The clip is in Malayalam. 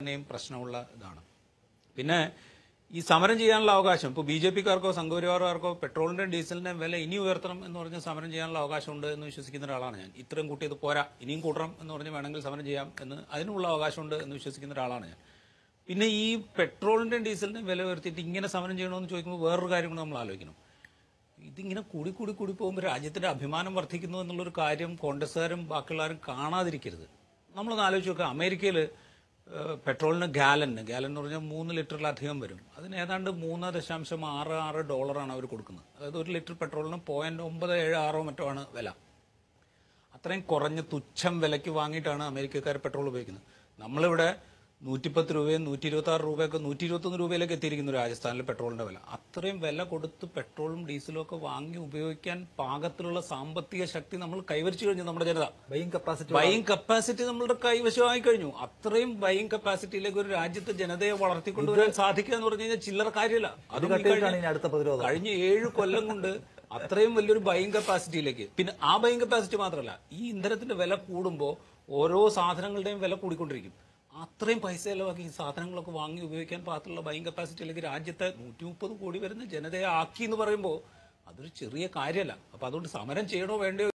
തന്നെയും പ്രശ്നമുള്ള ഇതാണ് പിന്നെ ഈ സമരം ചെയ്യാനുള്ള അവകാശം ഇപ്പോൾ ബി ജെ പിക്കാർക്കോ സംഘപരിവാറുകാർക്കോ പെട്രോളിന്റെയും ഡീസലിന്റെയും വില ഇനി ഉയർത്തണം എന്ന് പറഞ്ഞ് സമരം ചെയ്യാനുള്ള അവകാശമുണ്ട് എന്ന് വിശ്വസിക്കുന്ന ഒരാളാണ് ഞാൻ ഇത്രയും കൂട്ടിയത് പോരാ ഇനിയും കൂട്ടണം എന്ന് പറഞ്ഞ് വേണമെങ്കിൽ സമരം ചെയ്യാം എന്ന് അതിനുള്ള അവകാശമുണ്ട് എന്ന് വിശ്വസിക്കുന്ന ഒരാളാണ് ഞാൻ പിന്നെ ഈ പെട്രോളിന്റെയും ഡീസലിന്റെയും വില ഉയർത്തിയിട്ട് ഇങ്ങനെ സമരം ചെയ്യണമെന്ന് ചോദിക്കുമ്പോൾ വേറൊരു കാര്യം കൂടി നമ്മൾ ആലോചിക്കണം ഇതിങ്ങനെ കൂടി കൂടി കൂടി പോകുമ്പോൾ രാജ്യത്തിന്റെ അഭിമാനം വർദ്ധിക്കുന്നു എന്നുള്ളൊരു കാര്യം കോൺഗ്രസ്സുകാരും ബാക്കിയുള്ളവരും കാണാതിരിക്കരുത് നമ്മളൊന്ന് ആലോചിച്ച് നോക്കുക അമേരിക്കയിൽ പെട്രോളിന് ഗാലന് ഗാലൻ എന്ന് പറഞ്ഞാൽ മൂന്ന് ലിറ്ററിലധികം വരും അതിന് ഏതാണ്ട് മൂന്ന് ദശാംശം ആറ് ആറ് ഡോളറാണ് അവർ കൊടുക്കുന്നത് അതായത് ഒരു ലിറ്റർ പെട്രോളിന് പോയിന്റ് ഒമ്പത് ഏഴ് ആറോ മറ്റോ ആണ് വില അത്രയും കുറഞ്ഞ തുച്ഛം വിലയ്ക്ക് വാങ്ങിയിട്ടാണ് അമേരിക്കക്കാർ പെട്രോൾ ഉപയോഗിക്കുന്നത് നമ്മളിവിടെ നൂറ്റിപ്പത്ത് രൂപയും നൂറ്റി ഇരുപത്തി ആറ് രൂപയൊക്കെ നൂറ്റി ഇരുപത്തൊന്ന് രൂപയിലേക്ക് എത്തിയിരിക്കുന്നു രാജസ്ഥാനിലെ പെട്രോളിന്റെ വില അത്രയും വില കൊടുത്ത് പെട്രോളും ഡീസലും ഒക്കെ വാങ്ങി ഉപയോഗിക്കാൻ പാകത്തിലുള്ള സാമ്പത്തിക ശക്തി നമ്മൾ കൈവരിച്ചു കഴിഞ്ഞു നമ്മുടെ ജനത ബൈയിങ് കപ്പാസിറ്റി ബൈയിങ് കപ്പാസിറ്റി നമ്മളുടെ കൈവശമായി കഴിഞ്ഞു അത്രയും ബൈയിങ് കപ്പാസിറ്റിയിലേക്ക് ഒരു രാജ്യത്തെ ജനതയെ വളർത്തിക്കൊണ്ടുവരാൻ സാധിക്കുക എന്ന് പറഞ്ഞു കഴിഞ്ഞാൽ ചില്ലറ കാര്യമല്ല അത് അതും ഈ കട്ടിയിട്ടാണ് കഴിഞ്ഞ- ഇനി അടുത്ത പ്രതിരോധം കഴിഞ്ഞ ഏഴ് കൊല്ലം കൊണ്ട് അത്രയും വലിയൊരു ബൈയിങ് കപ്പാസിറ്റിയിലേക്ക് പിന്നെ ആ ബൈയിങ് കപ്പാസിറ്റി മാത്രമല്ല ഈ ഇന്ധനത്തിന്റെ വില കൂടുമ്പോൾ ഓരോ സാധനങ്ങളുടെയും വില കൂടിക്കൊണ്ടിരിക്കും അത്രയും പൈസ ചെലവാക്കി ഈ സാധനങ്ങളൊക്കെ വാങ്ങി ഉപയോഗിക്കാൻ പാകത്തിലുള്ള ബൈയിങ് കപ്പാസിറ്റിയിലേക്ക് രാജ്യത്തെ നൂറ്റി മുപ്പത് കോടി വരുന്ന ജനതയെ ആക്കി എന്ന് പറയുമ്പോൾ അതൊരു ചെറിയ കാര്യമല്ല അപ്പൊ അതുകൊണ്ട് സമരം ചെയ്യണോ വേണ്ടയോ